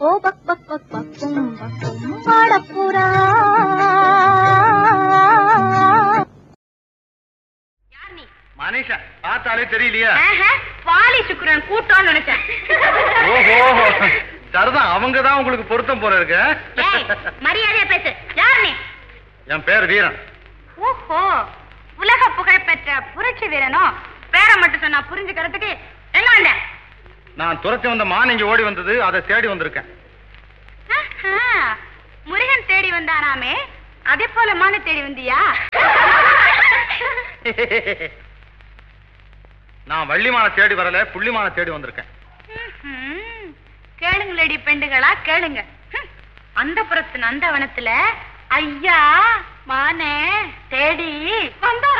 ஓ பக் பக் பக் பக்கும் பக்கும் பாடப்புறா யார் நீ மனிஷா பார்த்தாலே தெரியலையா ஆஹா, வாலி சுக்கிரன் கூட்டம்னு நினைச்சேன் ஓஹோ சரிதான் அவங்க தான் உங்களுக்கு பொருத்தம் போல இருக்கு ஏய், மரியாதையா பேசு யார் நீ என் பேர் வீரன் ஓஹோ உலக புகழ்பெற்ற புரட்சி வீரனோ பேரை மட்டும் சொன்னா புரிஞ்சுக்கிறதுக்கு எங்க வந்த நான் துரத்தி வந்த மான் இங்க ஓடி வந்தது அதை தேடி வந்திருக்கேன் ஆஹா, முருகன் தேடி வந்தானாமே அதே போல மான தேடி வந்தியா நான் வள்ளிமான தேடி வரல புள்ளிமான தேடி வந்திருக்கேன் ம்ஹும். கேளுங்களேடி பெண்டுகளா கேளுங்க ஹம். அந்த புறத்து நந்தவனத்துல ஐயா மானே தேடி வந்தாரா